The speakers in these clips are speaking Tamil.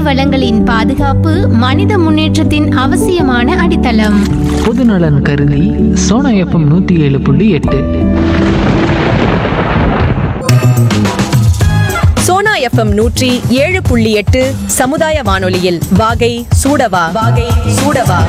வளங்களின் பாதுகாப்பு மனித முன்னேற்றத்தின் அவசியமான அடித்தளம் பொதுநலன் கருதி சோனா எஃப்எம் நூற்றி ஏழு புள்ளி எட்டு சோனா எஃப்எம் நூற்றி ஏழு புள்ளி எட்டு சமுதாய வானொலியில் வாகை சூடவா வாகை சூடவா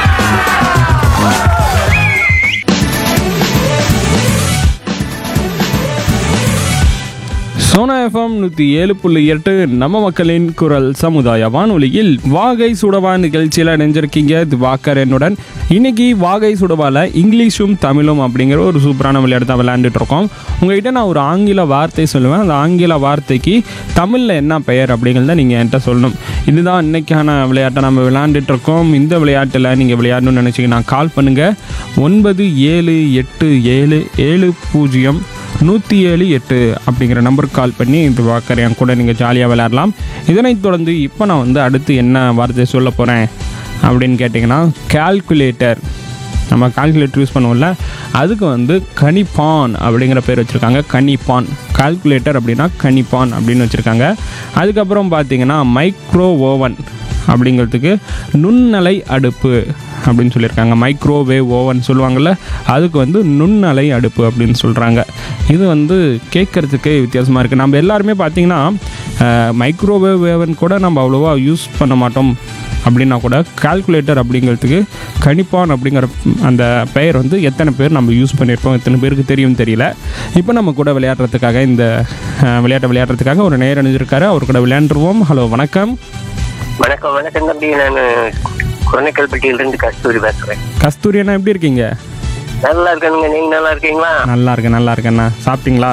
சோனா எஃப்எம் நூற்றி ஏழு புள்ளி எட்டு நம்ம மக்களின் குரல் சமுதாய வானொலியில் வாகை சுடவா நிகழ்ச்சியில் இணைஞ்சிருக்கீங்க திவாகர் என்னுடன் இன்னைக்கு வாகை சுடவால இங்கிலீஷும் தமிழும் அப்படிங்கிற ஒரு சூப்பரான விளையாட்டு தான் விளையாண்டுட்டு இருக்கோம் உங்ககிட்ட நான் ஒரு ஆங்கில வார்த்தை சொல்லுவேன் அந்த ஆங்கில வார்த்தைக்கு தமிழில் என்ன பெயர் அப்படிங்கிறத நீங்கள் என்கிட்ட சொல்லணும் இதுதான் இன்னைக்கான விளையாட்டை நம்ம விளையாண்டுட்டு இருக்கோம் இந்த விளையாட்டில் நீங்கள் விளையாடணும்னு நினச்சிங்கன்னா கால் பண்ணுங்கள் ஒன்பது ஏழு எட்டு ஏழு ஏழு பூஜ்ஜியம் நூற்றி ஏழு எட்டு அப்படிங்கிற நம்பருக்கு கால் பண்ணி இது வாக்கர் என் கூட நீங்கள் ஜாலியாக விளையாடலாம் இதனைத் தொடர்ந்து இப்போ நான் வந்து அடுத்து என்ன வார்த்தை சொல்ல போகிறேன் அப்படின்னு கேட்டிங்கன்னா கால்குலேட்டர் நம்ம கால்குலேட்டர் யூஸ் பண்ணுவோம்ல அதுக்கு வந்து கணிப்பான் அப்படிங்கிற பேர் வச்சுருக்காங்க கணிப்பான் கால்குலேட்டர் அப்படின்னா கணிப்பான் அப்படின்னு வச்சுருக்காங்க அதுக்கப்புறம் பார்த்தீங்கன்னா மைக்ரோ ஓவன் அப்படிங்கிறதுக்கு நுண்ணலை அடுப்பு அப்படின்னு சொல்லியிருக்காங்க மைக்ரோவேவ் ஓவன் சொல்லுவாங்கள்ல அதுக்கு வந்து நுண்ணலை அடுப்பு அப்படின்னு சொல்கிறாங்க இது வந்து கேட்குறதுக்கே வித்தியாசமாக இருக்குது நம்ம எல்லாருமே பார்த்திங்கன்னா மைக்ரோவேவ் ஓவன் கூட நம்ம அவ்வளோவா யூஸ் பண்ண மாட்டோம் அப்படின்னா கூட கால்குலேட்டர் அப்படிங்கிறதுக்கு கணிப்பான் அப்படிங்கிற அந்த பெயர் வந்து எத்தனை பேர் நம்ம யூஸ் பண்ணியிருப்போம் எத்தனை பேருக்கு தெரியும் தெரியல இப்போ நம்ம கூட விளையாடுறதுக்காக இந்த அஹ், விளையாட்டை விளையாடுறதுக்காக ஒரு நேர் அணிஞ்சிருக்காரு அவர் கூட விளையாண்டுருவோம் ஹலோ வணக்கம் வணக்கம் வணக்கம் தம்பி நான் குரணைக்கல்பட்டியிலிருந்து கஸ்தூரி பேசுறேன் கஸ்தூரி அண்ணா எப்படி இருக்கீங்க நல்லா இருக்கணுங்க நீங்க நல்லா இருக்கீங்களா நல்லா இருக்கேன் நல்லா இருக்கேண்ணா சாப்பிட்டீங்களா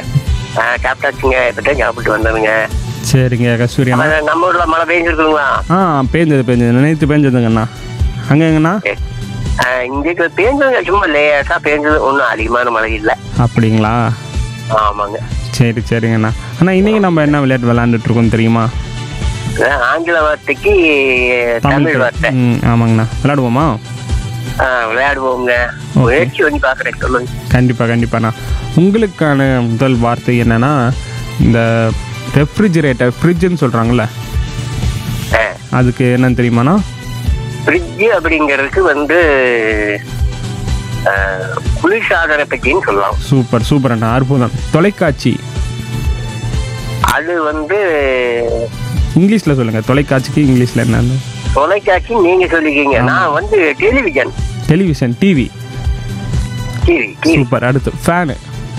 ஆஹ் சாப்பிட்டாச்சுங்க இப்பதான் சாப்பிட்டு வந்தனுங்க சரிங்க கஸ்தூரி அண்ணா ஆனா, நம்ம ஊர்ல மழை பெஞ்சிருக்குங்களா ஆ பேஞ்சது பேஞ்சது நேற்று பேஞ்சதுங்கண்ணா அங்கே எங்கண்ணா ஆஹ் இங்க பேஞ்சதுங்க சும்மா லேசா பேஞ்சது ஒன்றும் அதிகமான மழை இல்லை அப்படிங்களா ஆமாங்க சரி சரிங்கண்ணா அண்ணா இன்னைக்கு நம்ம என்ன விளையாட்டு விளையாண்டுட்டு இருக்கோம் தெரியுமா ஆஹ் ஆங்கில வார்த்தைக்கு தமிழ் வார்த்தை ம் ஆமாங்கண்ணா விளையாடுவோமா ஆஹ் விளையாடுவோங்க முயற்சி பண்ணி பாக்குறேன் சொல்லுங்க கண்டிப்பாக கண்டிப்பாண்ணா உங்களுக்கான முதல் வார்த்தை என்னன்னா இந்த ரெஃப்ரிஜிரேட்டர் ஃப்ரிட்ஜுன்னு சொல்கிறாங்கல்ல அதுக்கு என்னன்னு தெரியுமாண்ணா ஃப்ரிட்ஜ் அப்படிங்கிறதுக்கு வந்து ஆஹ் குளிர்சாதன பெட்டின்னு சொல்லலாம் சூப்பர் சூப்பர் அண்ணா அற்புதம் தொலைக்காட்சி அது வந்து இங்கிலீஷில் சொல்லுங்கள் தொலைக்காட்சிக்கு இங்கிலீஷில் என்னன்னு தொலைக்காட்சி நீங்க சொல்லிக்கீங்க நான் வந்து television television TV TV TV super அடுத்து ஃபேனு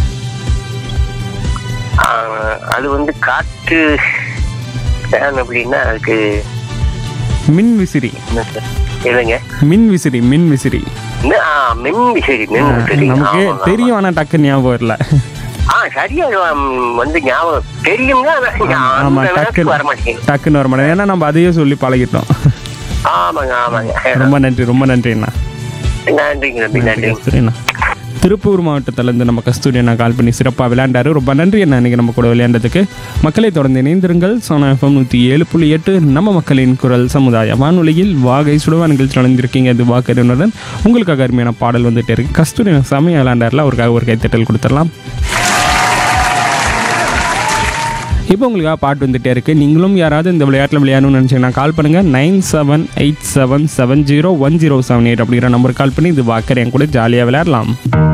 அது வந்து காற்று ஃபேன் அப்படின்னா அதுக்கு மின் விசிறி என்ன சார்? இல்லைங்க மின் விசிறி மின் விசிறி மி- ஆ, மின் விசிறி மின் விசிறி நமக்கு ஆமாங்க, ஆமாங்க. தெரியும் ஆனால் டக்கு ஞாபகம் இல்லை ஆ சரியா ம், வந்து ஞாபகம் தெரியுங்க ஆனா ஆமா அந்த டக்குன்னு நேரத்துக்கு வர மாட்டேங்குது டக்குன்னு வர மாட்டேன் ஏன்னா நம்ம அதையே சொல்லி பழகிட்டோம் ஆமாங்க ஆமாங்க ரொம்ப நன்றி ரொம்ப நன்றி அண்ணா நன்றிங்க தம்பி நன்றி கஸ்தூரி அண்ணா திருப்பூர் மாவட்டத்திலேருந்து நம்ம கஸ்தூரி அண்ணா கால் பண்ணி சிறப்பாக விளையாண்டாரு ரொம்ப நன்றி அண்ணா இன்னைக்கு நம்ம கூட விளையாண்டதுக்கு மக்களை தொடர்ந்து இணைந்திருங்கள் சோனா எஃப்எம் நூற்றி ஏழு புள்ளி எட்டு நம்ம மக்களின் குரல் சமுதாய வானொலியில் வாகை சுடுவா நிகழ்ச்சி நடந்திருக்கீங்க இது வாக்கருடன் உங்களுக்காக அருமையான பாடல் வந்துட்டே இருக்கு கஸ்தூரி அண்ணா செமையாக விளையாண்டார்ல அவருக்காக ஒரு கைத்தட்டல் கொடுத்துடலாம் இப்போ உங்களுக்காக பாட்டு வந்துட்டே இருக்கு நீங்களும் யாராவது இந்த விளையாட்டில் விளையாடணும்னு நினச்சிங்கன்னா கால் பண்ணுங்க nine seven eight seven seven zero one zero seven eight அப்படிங்கிற நம்பருக்கு கால் பண்ணி இது வாக்கர் என் கூட ஜாலியாக விளையாடலாம்